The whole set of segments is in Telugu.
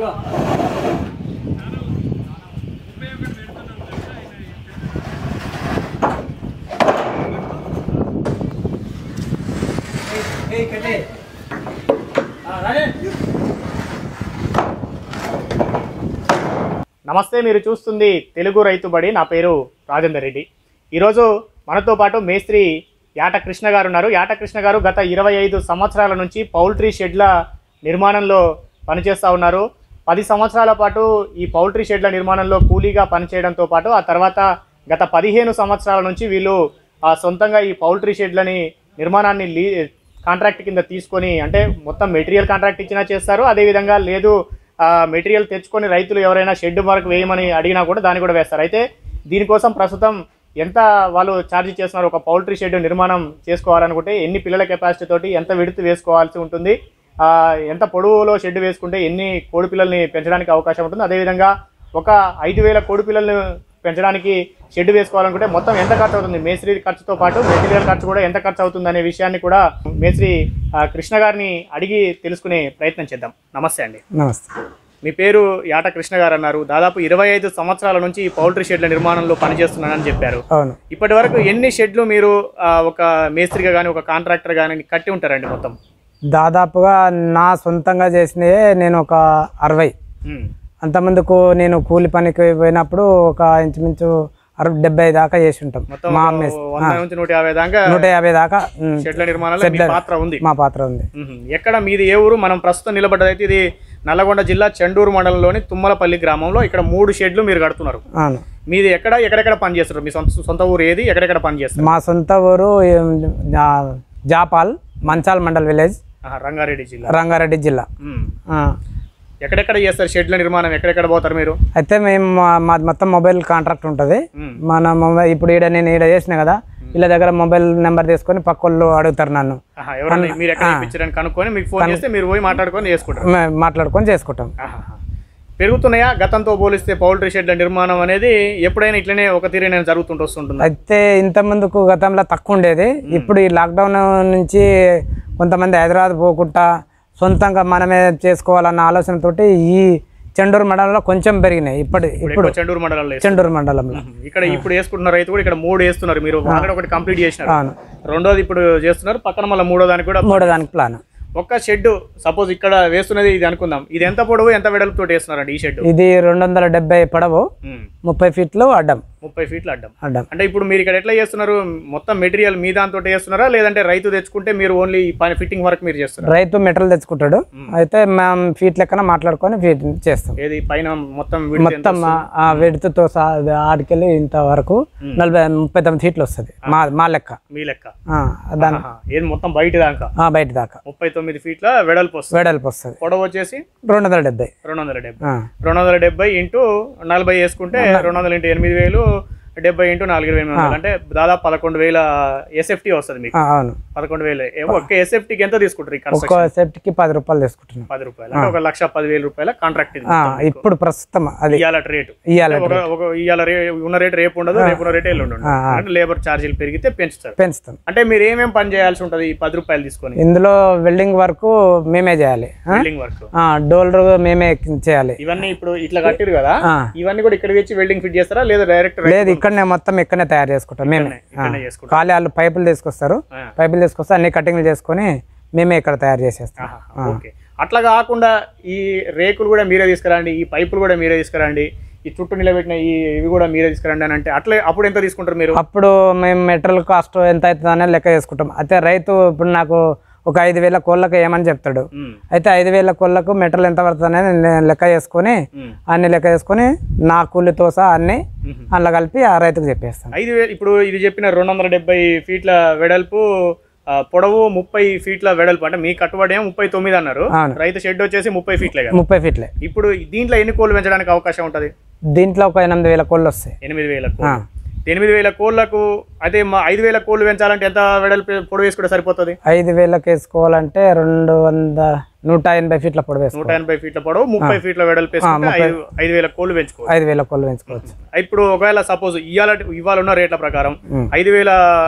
నమస్తే మీరు చూస్తుంది తెలుగు రైతు బడి నా పేరు రాజేందర్ రెడ్డి ఈరోజు మనతో పాటు మేస్త్రి యాట కృష్ణ గారు ఉన్నారు యాట కృష్ణ గారు గత ఇరవై ఐదు సంవత్సరాల నుంచి పౌల్ట్రీ షెడ్ల నిర్మాణంలో పనిచేస్తూ ఉన్నారు పది సంవత్సరాల పాటు ఈ పౌల్ట్రీ షెడ్ల నిర్మాణంలో కూలీగా పనిచేయడంతో పాటు ఆ తర్వాత గత పదిహేను సంవత్సరాల నుంచి వీళ్ళు ఆ సొంతంగా ఈ పౌల్ట్రీ షెడ్లని నిర్మాణాన్ని లీ కాంట్రాక్ట్ కింద తీసుకొని అంటే మొత్తం మెటీరియల్ కాంట్రాక్ట్ ఇచ్చినా చేస్తారు అదేవిధంగా లేదు ఆ మెటీరియల్ తెచ్చుకొని రైతులు ఎవరైనా షెడ్ వరకు వేయమని అడిగినా కూడా దాన్ని కూడా వేస్తారు అయితే దీనికోసం ప్రస్తుతం ఎంత వాళ్ళు ఛార్జ్ చేస్తున్నారు ఒక పౌల్ట్రీ షెడ్ నిర్మాణం చేసుకోవాలనుకుంటే ఎన్ని పిల్లల కెపాసిటీ తోటి ఎంత విడుతు వేసుకోవాల్సి ఉంటుంది ఆ, ఎంత పొడవులో షెడ్ వేసుకుంటే ఎన్ని కోడి పిల్లల్ని పెంచడానికి అవకాశం ఉంటుంది అదేవిధంగా ఒక ఐదు వేల కోడి పిల్లల్ని పెంచడానికి షెడ్ వేసుకోవాలనుకుంటే మొత్తం ఎంత ఖర్చు అవుతుంది మేస్త్రి ఖర్చుతో పాటు మెటీరియల్ ఖర్చు కూడా ఎంత ఖర్చు అవుతుంది అనే విషయాన్ని కూడా మేస్త్రి ఆ, కృష్ణ గారిని అడిగి తెలుసుకునే ప్రయత్నం చేద్దాం నమస్తే అండి నమస్తే మీ పేరు యాట కృష్ణ గారు అన్నారు దాదాపు ఇరవై ఐదు సంవత్సరాల నుంచి ఈ పౌల్ట్రీ షెడ్ల నిర్మాణంలో పనిచేస్తున్నానని చెప్పారు అవును ఇప్పటి వరకు ఎన్ని షెడ్లు మీరు ఆ, ఒక మేస్త్రిగా కానీ ఒక కాంట్రాక్టర్ కానీ కట్టి ఉంటారండి మొత్తం దాదాపుగా నా సొంతంగా చేసినవే నేను ఒక అరవై ఉమ్. అంతమందుకు నేను కూలి పనికి పోయినప్పుడు ఒక ఇంచుమించు అరవై డెబ్బై దాకా చేసి ఉంటాం మొత్తం మా ఒక మెస్ వంద నుంచి నూట యాభై దాకా నూట యాభై దాకా ఉమ్, షెడ్ల నిర్మాణంలో మీ పాత్ర ఉంది మా పాత్ర ఉంది మ్మ్. ఎక్కడ మీది ఏ ఊరు మనం ప్రస్తుతం నిలబడ్డదైతే ఇది నల్లగొండ జిల్లా చండూరు మండలంలోని తుమ్మలపల్లి గ్రామంలో ఇక్కడ మూడు షెడ్లు మీరు కడుతున్నారు అవును మీది ఎక్కడ ఎక్కడెక్కడ పని చేస్తారు మీ సొంత సొంత ఊరు ఏది ఎక్కడెక్కడ పని చేస్తారు మా సొంత ఊరు ఏం, ఆ, జాపాల్ మంచాల్ మండల్ విలేజ్ ఆహా, రంగారెడ్డి జిల్లా రంగారెడ్డి జిల్లా మ్మ్. ఆ. ఎక్కడెక్కడ చేస్తారు షెడ్ల నిర్మాణం ఎక్కడెక్కడ పోతారు మీరు అయితే మేము మా- మాది మొత్తం మొబైల్ కాంట్రాక్ట్ ఉంటుంది మ్మ్. మన మొబైల్ ఇప్పుడు ఈడ నేను ఈడ చేసిన కదా వీళ్ళ దగ్గర మొబైల్ నెంబర్ తీసుకొని పక్క వాళ్ళు అడుగుతారు నన్ను ఆహా, ఎవరైనా మీరు ఎక్కడ ఇప్పించారని కనుక్కొని మీకు ఫోన్ చేస్తే మీరు పోయి మాట్లాడుకొని చేసుకుంటారు మే- మాట్లాడుకొని చేసుకుంటాం ఆహాహా. పెరుగుతున్నాయా గతంతో పోలిస్తే పౌల్ట్రీ షెడ్ల నిర్మాణం అనేది ఎప్పుడైనా ఇట్లనే ఒక తీరైన జరుగుతుంటూ వస్తుంటుంది అయితే ఇంత ముందుకు గతంలో తక్కువ ఉండేది ఇప్పుడు ఈ లాక్డౌన్ నుంచి కొంతమంది హైదరాబాద్ పోకుండా సొంతంగా మనమే చేసుకోవాలన్న ఆలోచనతోటి ఈ చెండూరు మండలంలో కొంచెం పెరిగినాయి ఇప్పటి ఇప్పుడు ఎక్కువ చండూరు మండలంలో వేస్తారు. చెండూరు మండలంలో ఇక్కడ ఇప్పుడు వేసుకుంటున్న రైతు కూడా ఇక్కడ మూడు వేస్తున్నారు మీరు ఆల్రెడీ ఒకటి కంప్లీట్ చేసినారు అవును రెండోది ఇప్పుడు చేస్తున్నారు పక్కన మళ్ళీ మూడో దానికి కూడా మూడో దానికి ప్లాన్ ఒక్క షెడ్ సపోజ్ ఇక్కడ వేస్తున్నది ఇది అనుకుందాం ఇది ఎంత పొడవు ఎంత వెడల్పుతో వేస్తున్నారండి ఈ షెడ్ ఇది రెండు వందల డెబ్బై పొడవు ముప్పై ఫీట్లు అడ్డం ముప్పై ఫీట్ల అడ్డం అడ్డం అంటే ఇప్పుడు మీరు ఇక్కడ ఎట్లా చేస్తున్నారు మొత్తం మెటీరియల్ మీ దాంతో వేస్తున్నారా లేదంటే రైతు తెచ్చుకుంటే మీరు ఓన్లీ పని ఫిట్టింగ్ వర్క్ మీరు చేస్తున్నారు రైతు మెటల్ తెచ్చుకుంటాడు అయితే మేము ఫీట్ లెక్కన మాట్లాడుకొని ఫీట్ చేస్తాం ఏది పైన మొత్తం width ఎంత మొత్తం ఆ- ఆ వెడుతుతో ఆడికెళ్ళి ఇంత వరకు నలభై ముప్పై తొమ్మిది ఫీట్లు వస్తుంది మా మా లెక్క మీ లెక్క ఆ, దాని ఆహా. ఏది మొత్తం బయట దాకా ఆ, బయట దాకా ముప్పై తొమ్మిది ఫీట్ల వెడల్పు వస్తుంది వెడల్పు వస్తుంది పొడవు వచ్చేసి రెండు వందల డెబ్బై రెండు వందల డెబ్బై ఆ, రెండు వందల డెబ్బై ఇంటూ నలభై వేసుకుంటే రెండు వందల ఇంటూ ఎనిమిది వేలు డెబ్బై ఇంటూ నాలుగు ఇరవై ఎనిమిది వందలు అంటే దాదాపు పదకొండు వేల ఎస్ఎఫ్టీ వస్తుంది మీకు ఆ, అవును పదకొండు వేలు ఏ- ఒక్క ఎస్ఎఫ్టీకి ఎంత తీసుకుంటారు ఇక్కడ ఒక్క సెఫ్ట్కి పది రూపాయలు తీసుకుంటున్నాం పది రూపాయలు అంటే ఒక లక్ష పదివేల రూపాయల కాంట్రాక్ట్ ఇది ఆ, ఇప్పుడు ప్రస్తుతం అది ఇవాళ రేటు ఇవ్వాలి ఒక ఒక ఇవాళ రే ఉన్న రేటు రేపు ఉండదు రేపు ఉన్న రేటు ఎల్లుండి ఉండదు అంటే లేబర్ ఛార్జీలు పెరిగితే పెంచుతారు పెంచుతాం అంటే మీరు ఏమేం పని చేయాల్సి ఉంటుంది ఈ పది రూపాయలు తీసుకొని ఇందులో వెల్డింగ్ వర్క్ మేమే చేయాలి ఆ? బిల్డింగ్ వర్క్ ఆ, డోలర్ మేమే చేయాలి ఇవన్నీ ఇప్పుడు ఇట్లా కట్టిరు కదా ఆ. ఇవన్నీ కూడా ఇక్కడ తెచ్చి వెల్డింగ్ ఫిట్ చేస్తారా లేదా డైరెక్ట్ లేదు ఇక్కడనే మొత్తం ఇక్కడనే తయారు చేసుకుంటాం మేమే ఇక్కడనే చేసుకుంటారు ఖాళీ వాళ్ళు పైపులు తీసుకొస్తారు ఆ. పైపులు తీసుకొస్తే అన్ని కటింగ్లు చేసుకొని మేమే ఇక్కడ తయారు చేసేస్తాం ఆహా, ఓకే అట్లా కాకుండా ఈ రేకులు కూడా మీరే తీసుకురండి ఈ పైపులు కూడా మీరే తీసుకురండి ఈ చుట్టూ నిలబెట్టిన ఈ ఇవి కూడా మీరే తీసుకురండి అని అంటే అట్లా అప్పుడు ఎంత తీసుకుంటారు మీరు అప్పుడు మేము మెటీరియల్ కాస్ట్ ఎంత అవుతుంది అనేది లెక్క చేసుకుంటాం అయితే రైతు ఇప్పుడు నాకు ఒక ఐదు వేల కోళ్ళకి ఏమని చెప్తాడు ఉమ్, అయితే ఐదు వేల కోళ్ళకు మెటీరియల్ ఎంత పడుతుంది అనేది నేను లెక్క చేసుకొని ఉమ్. అన్ని లెక్క చేసుకొని నా కూలితో సహా అన్ని మ్మ్. అందులో కలిపి ఆ రైతుకు చెప్పేస్తాను ఐదు వేలు ఇప్పుడు ఇది చెప్పిన రెండు వందల డెబ్బై ఫీట్ల వెడల్పు ఆ, పొడవు ముప్పై ఫీట్ల వెడల్పు అంటే మీ కట్టుబడి ఏమో ముప్పై తొమ్మిది అన్నారు అవును. రైతు షెడ్ వచ్చేసి ముప్పై ఫీట్లే కదా ముప్పై ఫీట్లే ఇప్పుడు దీంట్లో ఎన్ని కోళ్ళు పెంచడానికి అవకాశం ఉంటుంది దీంట్లో ఒక ఎనిమిది వేల కోళ్ళు వస్తాయి ఎనిమిది వేల ఆ. కోళ్ళు ఎనిమిది వేల కోళ్ళకు అదే మా ఐదు వేల కోళ్ళు పెంచాలంటే ఎంత వెడల్పు పొడవు వేసుకుంటే సరిపోతుంది ఐదు వేలకు వేసుకోవాలంటే రెండు వంద నూట ఎనభై ఫీట్ల పొడి నూట వేసుకోవాలి ఎనభై ఫీట్ల పొడవు ముప్పై ఫీట్ల వెడల్పు వేసుకుంటే ఐదు ఐదు వేల కోళ్ళు పెంచుకోవచ్చు ఐదు వేల కోళ్ళు పెంచుకోవచ్చు ఇప్పుడు ఒకవేళ సపోజ్ ఇవాళ ఇవాళ ఉన్న రేట్ల ప్రకారం ఐదు వేల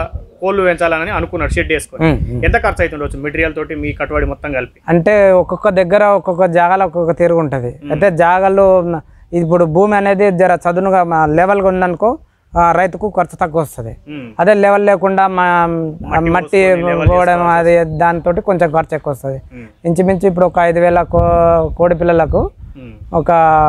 కోళ్ళు పెంచాలని అనుకున్నాడు షెడ్ వేసుకొని ఉమ్, ఉమ్. ఎంత ఖర్చు అవుతుండొచ్చు మెటీరియల్ తోటి మీ కట్టుబడి మొత్తం కలిపి అంటే ఒక్కొక్క దగ్గర ఒక్కొక్క జాగాలో ఒక్కొక్క తీరుగు ఉంటుంది అయితే జాగాలో ఉన్న- ఇప్పుడు భూమి అనేది జర చదునుగా మా- లెవెల్గా ఉందనుకో ఆ, రైతుకు ఖర్చు తక్కువ వస్తుంది ఉమ్, అదే లెవెల్ లేకుండా మా మట్టి పోవడం అది దానితో కొంచెం ఖర్చు ఎక్కువ వస్తుంది ఉమ్, ఇంచుమించు ఇప్పుడు ఒక ఐదు వేల కో కోడి పిల్లలకు ఉమ్. ఒక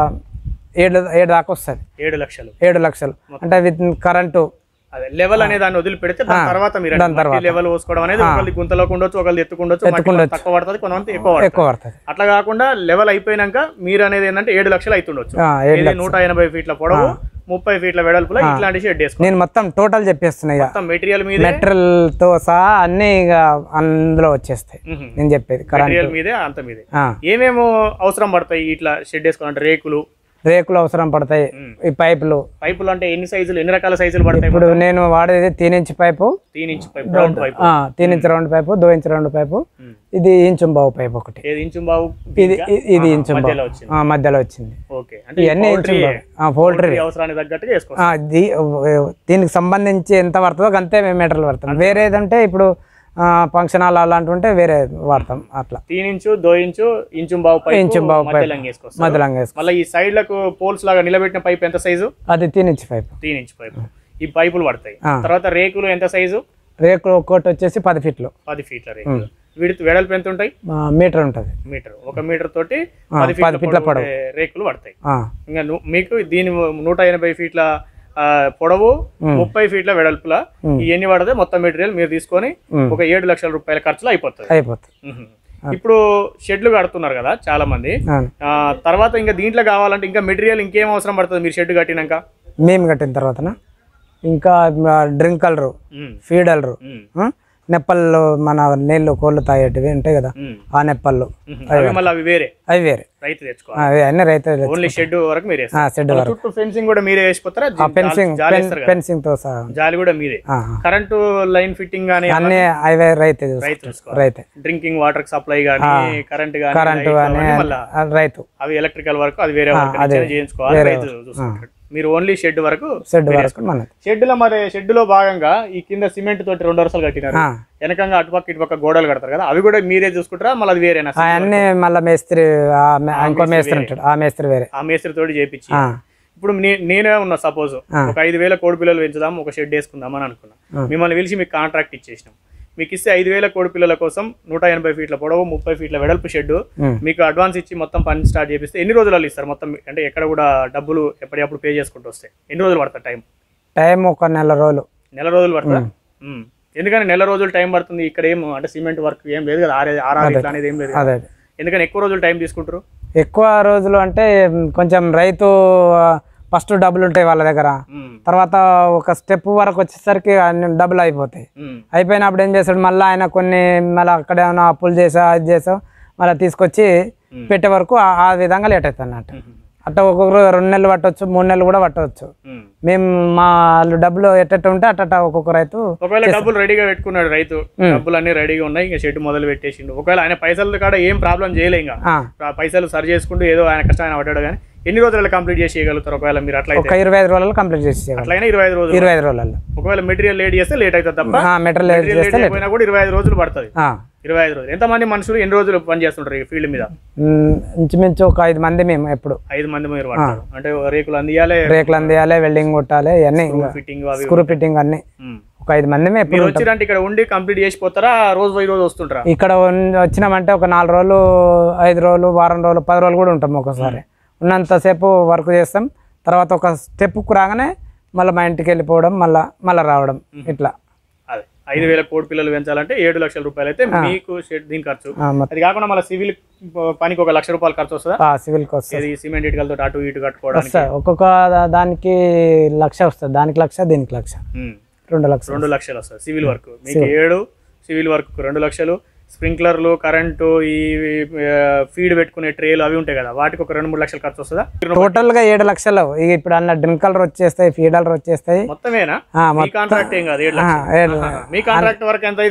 ఏడు ఏడు దాకా వస్తుంది ఏడు లక్షలు ఏడు లక్షలు అంటే విత్ కరెంటు అదే లెవెల్ అనే దాన్ని వదిలిపెడితే దాని తర్వాత మీరు దాని తర్వాత. లెవెల్ పోసుకోవడం అనేది ఒకళ్ళది గుంతలోకి ఉండొచ్చు ఒకళ్ళది ఎత్తుకుండొచ్చు మట్టి కొంత తక్కువ పడుతుంది కొంతమంది ఎక్కువ పడుతుంది ఎక్కువ పడుతుంది అట్లా కాకుండా లెవెల్ అయిపోయినాక మీరు అనేది ఏంటంటే ఏడు లక్షలు అవుతుండొచ్చు ఆ, ఏడు ఇది నూట ఎనభై ఫీట్ల పొడవు ముప్పై ఫీట్ల వెడల్పులో ఇట్లాంటి షెడ్ వేసుకో నేను మొత్తం టోటల్ చెప్పేస్తున్నా ఇక మొత్తం మెటీరియల్ మీద మెటీరియల్ తో సహా అన్ని ఇక అందులో వచ్చేస్తాయి నేను చెప్పేది కరెంట్ మెటీరియల్ మీదే అంత మీదే ఏమేమో అవసరం పడతాయి ఇట్లా షెడ్ వేసుకోవాలంటే రేకులు రేకులు అవసరం పడతాయి ఈ పైపులు పైపులు అంటే ఎన్ని సైజులు ఎన్ని రకాల సైజులు పడతాయి ఇప్పుడు నేను వాడేది తీన్ ఇంచ్ పైపు తీన్ ఇంచ్ పైప్ రౌండ్ పైప్ ఆ, తీన్ ఇంచ్ రౌండ్ పైపు దో ఇంచ్ రౌండ్ పైపు ఇది ఇంచు బావు పైపు ఒకటి ఏది ఇంచు బావు ఇది ఇ- ఇది ఇంచు బావు మధ్యలో వచ్చింది ఆ, మధ్యలో వచ్చింది ఓకే అంటే ఇవన్నీ ఇంచు poultry- బావు పోల్ట్రీ poultry అవసరానికి తగ్గట్టుగా వేసుకోవచ్చు దీనికి సంబంధించి ఎంత పడుతుందో అంతే మేము మెటీరియల్ వాడతాం వేరేదంటే ఇప్పుడు ఫంక్షన్ హాల్ అలాంటివి ఉంటే వేరే వాడతాం అట్లా తీన్ ఇంచు దో ఇంచు ఇంచు బావు పైప్ ఇంచు బావు పైపు మధ్యలో వేసుకోవచ్చు మధ్యలో వేసుకో మళ్ళీ ఈ సైడ్ లకు పోల్స్ లాగా నిలబెట్టిన పైప్ ఎంత సైజు అది తీన్ ఇంచ్ పైపు తీన్ ఇంచ్ పైప్ ఈ పైపులు పడతాయి ఆ. తర్వాత రేకులు ఎంత సైజు రేకులు ఒక్కోటి వచ్చేసి పది ఫీట్లు పది ఫీట్ల రేకులు వీడి వెడల్పు ఎంత ఉంటాయి ఆ, మీటర్ ఉంటుంది మీటర్ ఒక మీటర్ తోటి ఆ, పది పది ఫీట్ల ఫీట్ల పొడవు రేకులు పడతాయి ఆ, ఇంకా ను- మీకు దీని నూట ఎనభై ఫీట్ల ఆ, పొడవు ముప్పై ఫీట్ల వెడల్పుల ఇవన్నీ పడితే మొత్తం మెటీరియల్ మీరు తీసుకొని మ్. ఒక ఏడు లక్షల రూపాయల ఖర్చులో అయిపోతుంది అయిపోతుంది మ్మ్. ఇప్పుడు షెడ్లు కడుతున్నారు కదా చాలా మంది అవును. ఆ, తర్వాత ఇంకా దీంట్లో కావాలంటే ఇంకా మెటీరియల్ ఇంకేం అవసరం పడుతుంది మీరు షెడ్ కట్టినాక మేము కట్టిన తర్వాతన ఇంకా డ్రింకలరు మ్మ్. ఫీడలరు మ్మ్. నెప్పళ్ళు మన నీళ్ళు కోళ్ళు తాగేటివి ఉంటాయి కదా మ్మ్. ఆ నెప్పళ్ళు మ్మ్. అవి మళ్ళీ అవి వేరే అవి వేరే రైతు తెచ్చుకోవాలి అవి అన్ని రైతు ఓన్లీ షెడ్ వరకు మీరే షెడ్ వరకు చుట్టూ ఫెన్సింగ్ కూడా మీరే వేసిపోతారా జా- ఫెన్సింగ్ జాలి వేస్తారు కదా ఫెన్సింగ్ తో సహా జాలి కూడా మీరే ఆ, కరెంటు లైన్ ఫిట్టింగ్ కానీ అన్ని అవే రైతే చూస్తారు. రైతు చూసుకోవాలి రైతే డ్రింకింగ్ వాటర్ సప్లై కానీ కరెంట్ కానీ కరెంటు కానీ మళ్ళీ ఆ, రైతు అవి ఎలక్ట్రికల్ వర్క్ అది వేరే వర్క్ అదే. చేయించుకోవాలి రైతు చూసుకుంటాడు మీరు ఓన్లీ షెడ్ వరకు షెడ్ వరకు మనది షెడ్ లో మరి షెడ్ లో భాగంగా ఈ కింద సిమెంట్ తోటి రెండు వరుసలు కట్టినారు ఆ, వెనకంగా అటుపక్క ఇటుపక్క గోడలు కడతారు కదా అవి కూడా మీరే చూసుకుంటారా మళ్ళీ అది వేరేనా అవన్నీ మళ్ళీ మేస్త్రి ఆ మే- ఇంకో మేస్త్రి ఉంటాడు ఆ మేస్త్రి వేరే ఆ మేస్త్రి తోటి చేపించి ఆ, ఇప్పుడు నే- నేనే ఉన్నా సపోజ్ ఒక ఐదు వేల కోడి పిల్లలు పెంచుదాం ఒక షెడ్ వేసుకుందాం అని అనుకున్నా మిమ్మల్ని పిలిచి మీకు కాంట్రాక్ట్ ఇచ్చేసినాం మీకు ఇస్తే ఐదు వేల కోడి పిల్లల కోసం నూట ఎనభై ఫీట్ల పొడవు ముప్పై ఫీట్ల వెడల్పు షెడ్ ఉమ్. మీకు అడ్వాన్స్ ఇచ్చి మొత్తం పని స్టార్ట్ చేపిస్తే ఎన్ని రోజులలో ఇస్తారు మొత్తం అంటే ఎక్కడ కూడా డబ్బులు ఎప్పటికప్పుడు పే చేసుకుంటూ వస్తాయి ఎన్ని రోజులు పడుతుంది టైం టైం ఒక నెల రోజులు నెల రోజులు పడుతుందా ఉమ్. ఎందుకని నెల రోజులు టైం పడుతుంది ఇక్కడ ఏం అంటే సిమెంట్ వర్క్ ఏం లేదు కదా ఆరే ఆర్ఆర్ ఇట్లా అనేది ఏం లేదు కదా. అదే అదే ఎందుకని ఎక్కువ రోజులు టైం తీసుకుంటారు ఎక్కువ రోజులు అంటే మ్, కొంచెం రైతు ఫస్ట్ డబ్బులు ఉంటాయి వాళ్ళ దగ్గర ఉమ్. తర్వాత ఒక స్టెప్ వరకు వచ్చేసరికి అన్ని డబ్బులు అయిపోతాయి ఉమ్. అయిపోయినప్పుడు ఏం చేస్తాడు మళ్ళీ ఆయన కొన్ని మళ్ళీ అక్కడ ఏమైనా అప్పులు చేసా అది చేసా మళ్ళీ తీసుకొచ్చి పెట్టే వరకు ఆ- ఆ విధంగా లేట్ అవుతుంది అన్నట్టు ఉమ్. అట్లా ఒక్కొక్కరు రెండు నెలలు పట్టవచ్చు మూడు నెలలు కూడా పట్టవచ్చు ఉమ్. మేము మా వాళ్ళు డబ్బులు ఎట్టట్టు ఉంటే అట్ట ఒక్కొక్క రైతు ఒకవేళ డబ్బులు రెడీగా పెట్టుకున్నాడు రైతు డబ్బులు అన్ని రెడీగా ఉన్నాయి ఇంకా షెడ్ మొదలు పెట్టేసిండు ఒకవేళ ఆయన పైసలు కాడ ఏం ప్రాబ్లం చేయలే ఇంకా ఆ, ఆ పైసలు సరి చేసుకుంటూ ఏదో ఆయన కష్టం ఆయన పడ్డాడు కానీ ఎన్ని రోజులు కంప్లీట్ చేసి చేయగలుగుతారు ఒకవేళ మీరు అట్లా అయితే ఒక ఇరవై ఐదు రోజులు కంప్లీట్ చేసేయాలి అట్లయినా ఇరవై ఐదు రోజులు ఇరవై ఐదు రోజుల్లో ఒకవేళ మెటీరియల్ లేట్ చేస్తే లేట్ అవుతుంది తప్ప మెటీరియల్ మెటీరియల్ లేట్ అయిపోయినా కూడా ఇరవై ఐదు రోజులు పడుతుంది ఆ, ఇరవై ఐదు రోజులు ఎంతమంది మనుషులు ఎన్ని రోజులు పని చేస్తుంటారు ఈ ఫీల్డ్ మీద మ్, ఇంచుమించు ఒక ఐదు మంది మేము ఎప్పుడు ఐదు మంది మీరు పడతారు అంటే రేకులు అందియాలి రేకులు అందియాలి వెల్డింగ్ కొట్టాలి ఇవన్నీ ఇంకా ఫిట్టింగ్ అవి స్క్రూ ఫిట్టింగ్ అన్ని ఉమ్. ఒక ఐదు మంది మేము ఎప్పుడు మీరు వచ్చిరంటే ఇక్కడ ఉండి కంప్లీట్ చేసిపోతారా రోజు పోయి రోజు వస్తుంటారా ఇక్కడ ఉన్- వచ్చినామంటే ఒక నాలుగు రోజులు ఐదు రోజులు వారం రోజులు పది రోజులు కూడా ఉంటాం ఒకసారి ఉన్నంతసేపు వర్క్ చేస్తాం తర్వాత ఒక స్టెప్కు రాగానే మళ్ళీ మా ఇంటికి వెళ్ళిపోవడం మళ్ళీ మళ్ళీ రావడం ఇట్లా అదే ఐదు వేల కోడి పిల్లలు పెంచాలంటే ఏడు లక్షల రూపాయలు అయితే మీకు షెడ్ దీని ఖర్చు ఆ, మొత్తం అది కాకుండా మళ్ళీ సివిల్ పనికి ఒక లక్ష రూపాయలు ఖర్చు వస్తుందా ఆ, సివిల్కి వస్తుంది ఇది సిమెంట్ ఇటుకలతో అటు ఇటు కట్టుకోవడానికి వస్తుంది ఒక్కొక్క దా- దానికి లక్ష వస్తుంది దానికి లక్ష దీనికి లక్ష ఉమ్. రెండు లక్షలు రెండు లక్షలు వస్తుంది సివిల్ వర్క్ మీకు ఏడు సివిల్ వర్క్ రెండు లక్షలు స్ప్రింక్లర్లు కరెంటు ఈ ఫీడ్ పెట్టుకునే ట్రేలు అవి ఉంటాయి కదా వాటికి ఒక రెండు మూడు లక్షలు ఖర్చు వస్తుందా టోటల్ గా ఏడు లక్షలు ఇక ఇప్పుడు అన్న డ్రింక్ కలర్ వచ్చేస్తాయి ఫీడలర్ వచ్చేస్తాయి మొత్తమేనా ఆ, మీ కాంట్రాక్ట్ ఏం కాదు ఏడు ఆ, లక్షలు ఏడు ఆహా. మీ కాంట్రాక్ట్ వర్క్ ఎంత అవుతుంది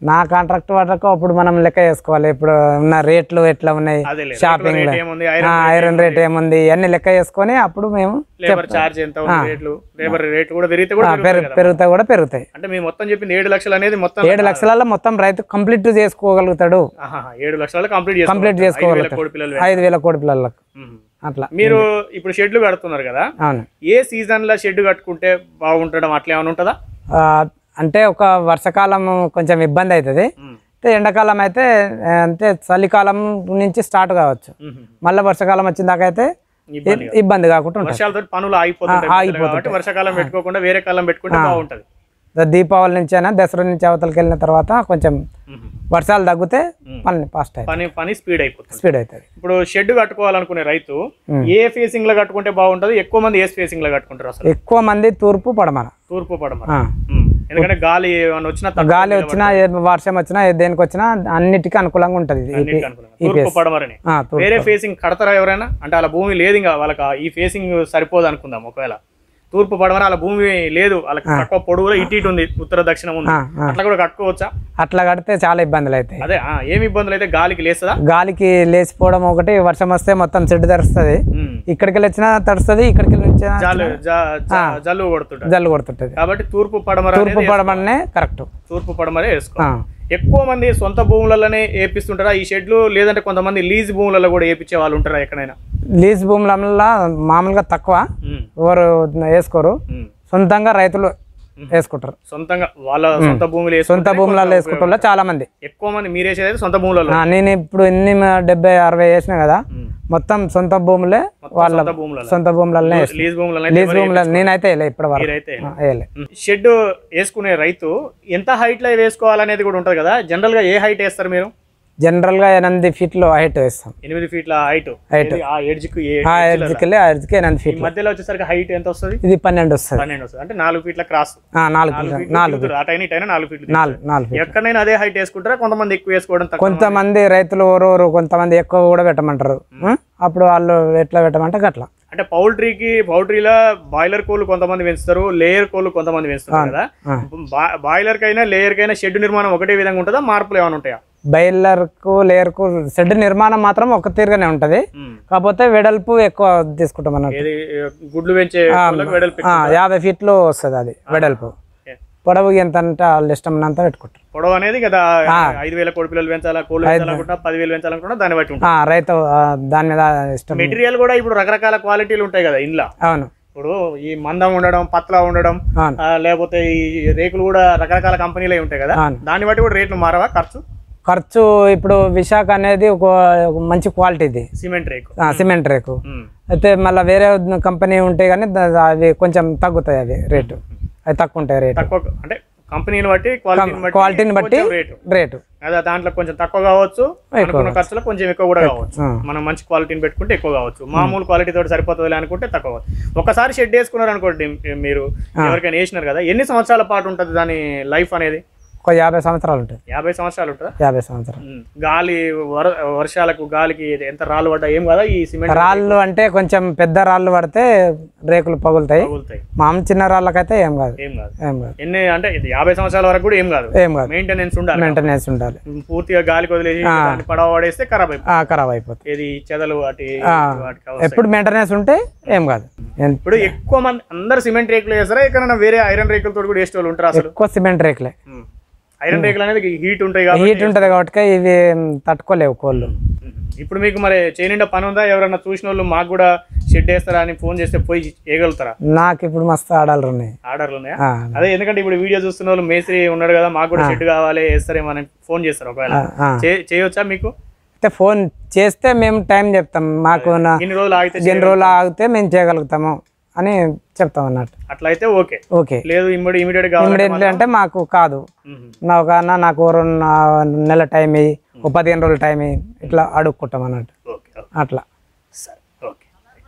నా కాంట్రాక్ట్ వరకు అప్పుడు మనం లెక్క చేసుకోవాలి ఇప్పుడు ఉన్న రేట్లు ఎట్లా ఉన్నాయి అదేలే, షాపింగ్ రేట్ ఏముంది, ఐరన్ ఐరన్ రేట్ ఏముంది ఇవన్నీ లెక్క చేసుకొని అప్పుడు మేము లేబర్ ఛార్జ్ ఎంత ఉంది రేట్లు లేబర్ రేట్ కూడా పెరిగితే కూడా పెరుగుతాయి పెరుగు కదా. పెరుగుతాయి కూడా పెరుగుతాయి అంటే మేము మొత్తం చెప్పింది ఏడు లక్షలు అనేది మొత్తం ఏడు లక్షలలో మొత్తం రైతు కంప్లీట్ చేసుకోగలుగుతాడు ఆహాహా, ఏడు లక్షలు కంప్లీట్ కంప్లీట్ ఐదు వేల చేసుకోగలుగుతాడు కోడి పిల్లలు ఐదు వేల కోడి పిల్లలకు మ్మ్. అట్లా మీరు ఇప్పుడు షెడ్లు కడుతున్నారు కదా అవును ఏ సీజన్ లో షెడ్ కట్టుకుంటే బాగుంటడం అట్లా ఏమైనా ఉంటుందా ఆ, అంటే ఒక వర్షాకాలం కొంచెం ఇబ్బంది అవుతుంది మ్మ్. అయితే ఎండాకాలం అయితే ఆ, అంటే చలికాలం నుంచి స్టార్ట్ కావచ్చు మ్మ్. మళ్ళీ వర్షాకాలం వచ్చిన దాకా అయితే ఇబ్బంది ఇ- ఇబ్బంది కాకుండా ఉంటుంది వర్షాలతో పనులు ఆగిపోతుంటాయి మధ్యలో కాబట్టి వర్షాకాలం పెట్టుకోకుండా వేరే కాలం పెట్టుకుంటే బాగుంటది ద- దీపావళి నుంచి అయినా దసరా నుంచి అవతలకి వెళ్ళిన తర్వాత కొంచెం మ్మ్. వర్షాలు తగ్గితే పని ఫాస్ట్ అవుతుంది పని పని స్పీడ్ అయిపోతుంది స్పీడ్ అవుతుంది ఇప్పుడు షెడ్ కట్టుకోవాలనుకునే రైతు ఏ ఫేసింగ్ లో కట్టుకుంటే బాగుంటది ఎక్కువ మంది ఏ ఫేసింగ్ లో కట్టుకుంటారు అసలు ఎక్కువ మంది తూర్పు పడమర తూర్పు పడమర ఆ. మ్మ్. ఎందుకంటే గాలి ఏమైనా వచ్చినా తక్కువ గాలి వచ్చినా ఏ వర్షం వచ్చినా ఏ దేనికి వచ్చినా అన్నిటికీ అనుకూలంగా ఉంటుంది ఇది అన్నిటికీ అనుకూలంగా. తూర్పు పడమరని ఆ, తూర్పు వేరే ఫేసింగ్ కడతారా ఎవరైనా అంటే అలా భూమి లేదు ఇంకా వాళ్ళకి ఆ- ఈ ఫేసింగ్ సరిపోదు అనుకుందాం ఒకవేళ తూర్పు పడమర అలా భూమి లేదు వాళ్ళకి తక్కువ పొడవులో ఇటు ఇటు ఉంది ఉత్తర దక్షిణం ఉంది ఆ, ఆ. అట్లా కూడా కట్టుకోవచ్చా అట్లా కడితే చాలా ఇబ్బందులు అవుతాయి అదే ఆ, ఏమి ఇబ్బందులు అయితే గాలికి లేస్తుందా గాలికి లేచిపోవడం ఒకటి వర్షం వస్తే మొత్తం చెడ్డు తడుస్తుంది ఉమ్. ఇక్కడికి వెళ్ళి వచ్చినా తడుస్తుంది ఇక్కడికి వెళ్ళి వచ్చినా జాలు జా- జా- జల్లు కొడుతుంటారు జల్లు కొడుతుంటది కాబట్టి తూర్పు పడమర తూర్పు అనేది పడమనే కరెక్ట్ తూర్పు పడమరే వేసుకో ఎక్కువ మంది సొంత భూములలోనే వేపిస్తుంటారా ఈ షెడ్లు లేదంటే కొంతమంది లీజ్ భూములలో కూడా వేపించే వాళ్ళు ఉంటారా ఎక్కడైనా లీజ్ భూముల మామూలుగా తక్కువ ఉమ్. ఎవరు వేసుకోరు ఉమ్. సొంతంగా రైతులు వేసుకుంటారు సొంతంగా వాళ్ళ సొంత భూములు సొంత వేసుకుంటే భూములలో వేసుకుంటే వాళ్ళు చాలా మంది ఎక్కువ మంది మీరు వేసేది అయితే సొంత భూములలో ఆ, నేను ఇప్పుడు ఎన్ని మ- డెబ్బై అరవై వేసిన కదా ఉమ్. మొత్తం సొంత భూములే వాళ్ళ సొంత భూములలో సొంత భూములనే వేసిన. లీజ్ భూములలో లీజ్ భూముల నేనైతే వేయలే ఇప్పటి వరకు మీరైతే ఆ, వేయలే షెడ్ వేసుకునే రైతు ఎంత హైట్ లో వేసుకోవాలనేది కూడా ఉంటది కదా జనరల్ గా ఏ హైట్ వేస్తారు మీరు జనరల్ గా ఎనిమిది ఫీట్లు హైట్ వేస్తాం ఎనిమిది ఫీట్ల హైట్ ఆ ఎడ్జ్ కు ఏ ఆ ఎడ్జ్కి వెళ్ళి ఆ ఎడ్జ్కి ఎనిమిది ఈ ఫీట్లు మధ్యలో వచ్చేసరికి హైట్ ఎంత వస్తుంది ఇది పన్నెండు వస్తుంది పన్నెండు వస్తుంది అంటే నాలుగు ఫీట్ల క్రాస్ ఆ, నాలుగు ఫీట్లు నాలుగు అటైనా ఇటైనా నాలుగు ఫీట్లు నాలుగు నాలుగు ఫీట్లు ఎక్కడైనా అదే హైట్ వేసుకుంటారా కొంతమంది ఎక్కువ వేసుకోవడం తక్కువ కొంతమంది రైతులు ఓరోరు కొంతమంది ఎక్కువ కూడా పెట్టమంటారు ఆ? అప్పుడు వాళ్ళు ఎట్లా పెట్టమంటే గట్లా అంటే పౌల్ట్రీకి పౌల్ట్రీలో బాయిలర్ కోళ్ళు కొంతమంది పెంచుతారు లేయర్ కోళ్ళు కొంతమంది పెంచుతారు కదా ఆ. బా- బాయిలర్ కైనా లేయర్ కైనా షెడ్ నిర్మాణం ఒకటే విధంగా ఉంటుందా మార్పులు ఏమైనా ఉంటాయా బయలర్కు లేయర్కు షెడ్ నిర్మాణం మాత్రం ఒక తీరుగానే ఉంటది ఉమ్. కాకపోతే వెడల్పు ఎక్కువ తీసుకుంటాం అన్నట్టు ఏది గుడ్లు పెంచే కోళ్ళకి వెడల్పు ఆ, యాభై ఫీట్లు వస్తుంది అది వెడల్పు ఓకే. పొడవు ఎంత అంటే వాళ్ళ ఇష్టం అంతా పెట్టుకుంటారు పొడవు అనేది కదా ఐదు వేల కోడి పిల్లలు పెంచాలా కోళ్ళు పెంచాలనుకుంటా పదివేలు పెంచాలనుకుంటా దాన్ని బట్టి ఉంటుంది ఆ, రైతు ఆ, దాని మీద ఇష్టం మెటీరియల్ కూడా ఇప్పుడు రకరకాల క్వాలిటీలు ఉంటాయి కదా ఇంట్లో అవును ఇప్పుడు ఈ మందం ఉండడం పత్లా ఉండడం అవును ఆ, లేకపోతే ఈ రేకులు కూడా రకరకాల కంపెనీలు ఉంటాయి కదా అవును. దాన్ని బట్టి కూడా రేట్లు మారవా ఖర్చు ఖర్చు ఇప్పుడు విశాఖ అనేది ఒక ఒక మంచి క్వాలిటీది సిమెంట్ రేకు ఆ, సిమెంట్ రేకు ఉమ్. అయితే మళ్ళీ వేరే కంపెనీ ఉంటే కానీ ద- అవి కొంచెం తగ్గుతాయి అవి రేటు అవి తక్కువ ఉంటాయి రేటు తక్కువ అంటే కంపెనీని బట్టి క్వాలిటీని బట్టి క్వాలిటీని బట్టి కొంచెం రేటు రేటు అదే దాంట్లో కొంచెం తక్కువ కావచ్చు అనుకున్న ఖర్చులో కొంచెం ఎక్కువ కూడా కావచ్చు ఆ. మనం మంచి క్వాలిటీని పెట్టుకుంటే ఎక్కువ కావచ్చు మామూలు క్వాలిటీ తోటి సరిపోతుంది అనుకుంటే తక్కువ కావచ్చు ఒకసారి షెడ్ వేసుకున్నారు అనుకోండి మీరు ఎవరికైనా వేసినారు కదా ఎన్ని సంవత్సరాల పాటు ఉంటుంది దాని లైఫ్ అనేది ఒక యాభై సంవత్సరాలు ఉంటుంది యాభై సంవత్సరాలు ఉంటుందా యాభై సంవత్సరాలు ఉమ్. గాలి వర వర్షాలకు గాలికి ఎంత రాళ్ళు పడ్డా ఏం కదా ఈ సిమెంట్ రాళ్ళు అంటే కొంచెం పెద్ద రాళ్ళు పడితే రేకులు పగులుతాయి తగులుతాయి మామూలు చిన్న రాళ్ళకైతే ఏం కాదు ఏం కాదు ఏం కాదు ఎన్ని అంటే ఇది యాభై సంవత్సరాల వరకు కూడా ఏం కాదు ఏం కాదు మెయింటెనెన్స్ ఉండాలి మెయింటెనెన్స్ ఉండాలి పూర్తిగా గాలికి వదిలేసి దాన్ని పడవ పడేస్తే ఖరాబ్ అయిపోతుంది ఆ, ఖరాబ్ అయిపోతుంది ఇది చెదలు వాటి ఆ, వాటికి అవస్థ. ఎప్పుడు మెయింటెనెన్స్ ఉంటే ఏం కాదు ఎన్- ఇప్పుడు ఎక్కువ మంది అందరు సిమెంట్ రేకులు వేస్తారా ఎక్కడైనా వేరే ఐరన్ రేకులతో కూడా వేసే వాళ్ళు ఉంటారు అసలు ఎక్కువ సిమెంట్ రేకులే ఉమ్. ఐరన్ రేకులు అనేది హీట్ ఉంటాయి కాబట్టి హీట్ ఉంటుంది కాబట్టి ఇవి తట్టుకోలేవు కోళ్ళు ఉమ్. ఇప్పుడు మీకు మరి చేయనిండా పని ఉందా ఎవరైనా చూసిన వాళ్ళు మాకు కూడా షెడ్ వేస్తారా అని ఫోన్ చేస్తే పోయి వేయగలుగుతారా నాకు ఇప్పుడు మస్తు ఆడాలు ఉన్నాయి ఆర్డర్లు ఉన్నాయా ఆ, అదే ఎందుకంటే ఇప్పుడు వీడియో చూస్తున్న వాళ్ళు మేస్త్రి ఉన్నాడు కదా మాకు కూడా షెడ్ కావాలి వేస్తారేమో అని ఫోన్ చేస్తారు ఒకవేళ ఆ. చే- చేయొచ్చా మీకు అయితే ఫోన్ చేస్తే మేము టైం చెప్తాం మాకు నా- ఇన్ని రోజులు ఆగితే ఎన్ని రోజులు ఆగితే మేము చేయగలుగుతాము అని చెప్తాం అన్నట్టు అట్లా అయితే ఓకే ఓకే లేదు ఇమ్మడి ఇమీడియట్ కావాలి ఇమ్మీడియట్లీ అంటే మాకు కాదు ఉమ్. నా ఒక అన్న నాకు ఓ రెండు నా- నెల టైం ఇయ్యి ఓ పదిహేను రోజులు టైం ఇయ్యి ఇట్లా అడుక్కుంటాం అన్నట్టు ఓకే ఓకే అట్లా సరే ఓకే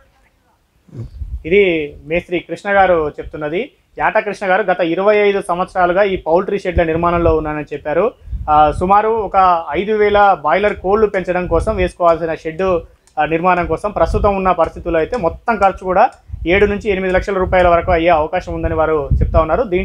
ఇది మేస్త్రి కృష్ణ గారు చెప్తున్నది యాట కృష్ణ గారు గత ఇరవై ఐదు సంవత్సరాలుగా ఈ పౌల్ట్రీ షెడ్ల నిర్మాణంలో ఉన్నానని చెప్పారు ఆ, సుమారు ఒక ఐదు వేల బాయిలర్ కోళ్లు పెంచడం కోసం వేసుకోవాల్సిన షెడ్ ఆ, నిర్మాణం కోసం ప్రస్తుతం ఉన్న పరిస్థితుల్లో అయితే మొత్తం ఖర్చు కూడా ఏడు నుంచి ఎనిమిది లక్షల రూపాయల వరకు అయ్యే అవకాశం ఉందని వారు చెప్తా ఉన్నారు దీంట్లో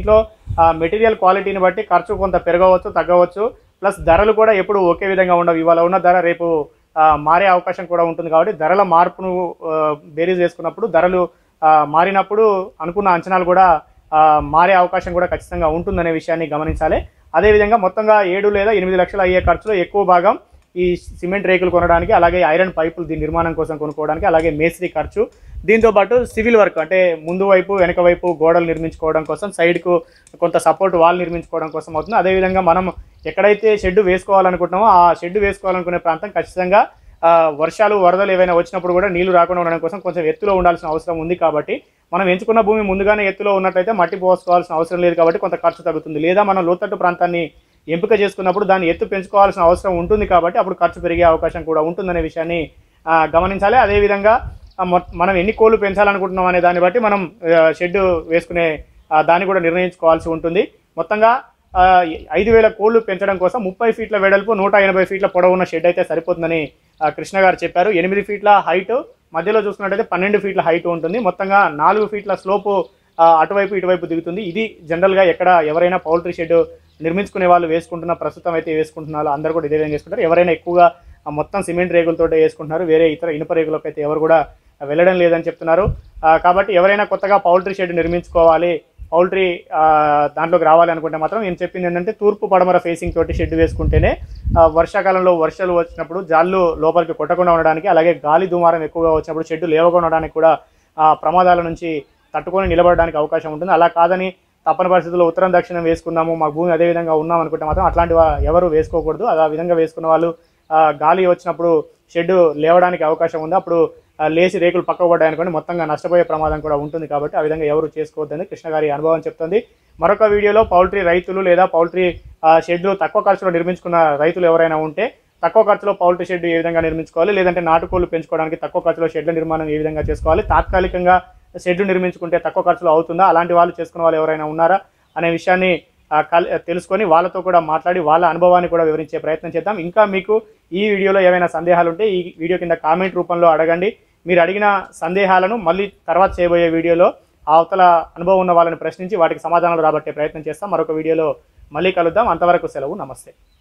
ఆ మెటీరియల్ క్వాలిటీని బట్టి ఖర్చు కొంత పెరగవచ్చు తగ్గవచ్చు ప్లస్ ధరలు కూడా ఎప్పుడు ఒకే విధంగా ఉండవు ఇవాళ ఉన్న ధర రేపు ఆ, మారే అవకాశం కూడా ఉంటుంది కాబట్టి ధరల మార్పును ఆ, బేరీజ్ వేసుకున్నప్పుడు ధరలు ఆ, మారినప్పుడు అనుకున్న అంచనాలు కూడా ఆ, మారే అవకాశం కూడా ఖచ్చితంగా ఉంటుందనే విషయాన్ని గమనించాలి అదేవిధంగా మొత్తంగా ఏడు లేదా ఎనిమిది లక్షలు అయ్యే ఖర్చులో ఎక్కువ భాగం ఈ సిమెంట్ రేకులు కొనడానికి అలాగే ఐరన్ పైపులు దీని నిర్మాణం కోసం కొనుక్కోవడానికి అలాగే మేస్త్రి ఖర్చు దీంతో పాటు సివిల్ వర్క్ అంటే ముందు వైపు వెనక వైపు గోడలు నిర్మించుకోవడం కోసం సైడ్కు కొంత సపోర్ట్ వాల్ నిర్మించుకోవడం కోసం అవుతుంది అదేవిధంగా మనం ఎక్కడైతే షెడ్ వేసుకోవాలనుకుంటున్నామో ఆ షెడ్ వేసుకోవాలనుకునే ప్రాంతం ఖచ్చితంగా ఆ, వర్షాలు వరదలు ఏవైనా వచ్చినప్పుడు కూడా నీళ్లు రాకుండా ఉండడం కోసం కొంచెం ఎత్తులో ఉండాల్సిన అవసరం ఉంది కాబట్టి మనం ఎంచుకున్న భూమి ముందుగానే ఎత్తులో ఉన్నట్లయితే మట్టి పోసుకోవాల్సిన అవసరం లేదు కాబట్టి కొంత ఖర్చు తగ్గుతుంది లేదా మనం లోతట్టు ప్రాంతాన్ని ఎంపిక చేసుకున్నప్పుడు దాన్ని ఎత్తు పెంచుకోవాల్సిన అవసరం ఉంటుంది కాబట్టి అప్పుడు ఖర్చు పెరిగే అవకాశం కూడా ఉంటుందనే విషయాన్ని ఆ, గమనించాలి అదేవిధంగా ఆ, మొ- మనం ఎన్ని కోళ్ళు పెంచాలనుకుంటున్నాం అనే దాన్ని బట్టి మనం షెడ్ వేసుకునే ఆ, దాన్ని కూడా నిర్ణయించుకోవాల్సి ఉంటుంది మొత్తంగా ఆ, ఐదు వేల కోళ్ళు పెంచడం కోసం ముప్పై ఫీట్ల వెడల్పు నూట ఎనభై ఫీట్ల పొడవు ఉన్న షెడ్ అయితే సరిపోతుందని ఆ, కృష్ణ గారు చెప్పారు ఎనిమిది ఫీట్ల హైట్ మధ్యలో చూసుకున్నట్టయితే పన్నెండు ఫీట్ల హైట్ ఉంటుంది మొత్తంగా నాలుగు ఫీట్ల స్లోపు ఆ, అటువైపు ఇటువైపు దిగుతుంది ఇది జనరల్గా ఎక్కడ ఎవరైనా పౌల్ట్రీ షెడ్ నిర్మించుకునే వాళ్ళు వేసుకుంటున్న ప్రస్తుతం అయితే వేసుకుంటున్నారు అందరూ కూడా ఇదే విధంగా చేసుకుంటారు ఎవరైనా ఎక్కువగా ఆ, మొత్తం సిమెంట్ రేకులతో వేసుకుంటున్నారు వేరే ఇతర ఇనుప రేకులకు అయితే ఎవరు కూడా వెళ్ళడం లేదని చెప్తున్నారు ఆ, కాబట్టి ఎవరైనా కొత్తగా పౌల్ట్రీ షెడ్ నిర్మించుకోవాలి పౌల్ట్రీ ఆ, దాంట్లోకి రావాలి అనుకుంటే మాత్రం నేను చెప్పింది ఏంటంటే తూర్పు పడమర ఫేసింగ్ తోటి షెడ్ వేసుకుంటేనే ఆ, వర్షాకాలంలో వర్షాలు వచ్చినప్పుడు జాళ్ళు లోపలికి కొట్టకుండా ఉండడానికి అలాగే గాలి దుమారం ఎక్కువగా వచ్చినప్పుడు షెడ్ లేవకుండా ఉండడానికి కూడా ఆ, ప్రమాదాల నుంచి తట్టుకొని నిలబడడానికి అవకాశం ఉంటుంది అలా కాదని తప్పని పరిస్థితుల్లో ఉత్తరం దక్షిణం వేసుకున్నాము మా భూమి అదే విధంగా ఉన్నాం అనుకుంటే మాత్రం అట్లాంటి వా- ఎవరు వేసుకోకూడదు అలా విధంగా వేసుకున్న వాళ్ళు ఆ, గాలి వచ్చినప్పుడు షెడ్ లేవడానికి అవకాశం ఉంది అప్పుడు ఆ, లేచి రేకులు పక్కకు పడ్డాయి అనుకోండి మొత్తంగా నష్టపోయే ప్రమాదం కూడా ఉంటుంది కాబట్టి ఆ విధంగా ఎవరు చేసుకోవద్దని కృష్ణ గారి అనుభవం చెప్తుంది మరొక వీడియోలో పౌల్ట్రీ రైతులు లేదా పౌల్ట్రీ ఆ, షెడ్లు తక్కువ ఖర్చులో నిర్మించుకున్న రైతులు ఎవరైనా ఉంటే తక్కువ ఖర్చులో పౌల్ట్రీ షెడ్ ఏ విధంగా నిర్మించుకోవాలి లేదంటే నాటుకోళ్లు పెంచుకోవడానికి తక్కువ ఖర్చులో షెడ్ల నిర్మాణం ఏ విధంగా చేసుకోవాలి తాత్కాలికంగా షెడ్ నిర్మించుకుంటే తక్కువ ఖర్చులో అవుతుందా అలాంటి వాళ్ళు చేసుకున్న వాళ్ళు ఎవరైనా ఉన్నారా అనే విషయాన్ని ఆ, కల్ తెలుసుకొని వాళ్ళతో కూడా మాట్లాడి వాళ్ళ అనుభవాన్ని కూడా వివరించే ప్రయత్నం చేద్దాం ఇంకా మీకు ఈ వీడియోలో ఏమైనా సందేహాలు ఉంటే ఈ వీడియో కింద కామెంట్ రూపంలో అడగండి మీరు అడిగిన సందేహాలను మళ్ళీ తర్వాత చేయబోయే వీడియోలో ఆ అవతల అనుభవం ఉన్న వాళ్ళని ప్రశ్నించి వాటికి సమాధానాలు రాబట్టే ప్రయత్నం చేస్తాం మరొక వీడియోలో మళ్ళీ కలుద్దాం అంతవరకు సెలవు నమస్తే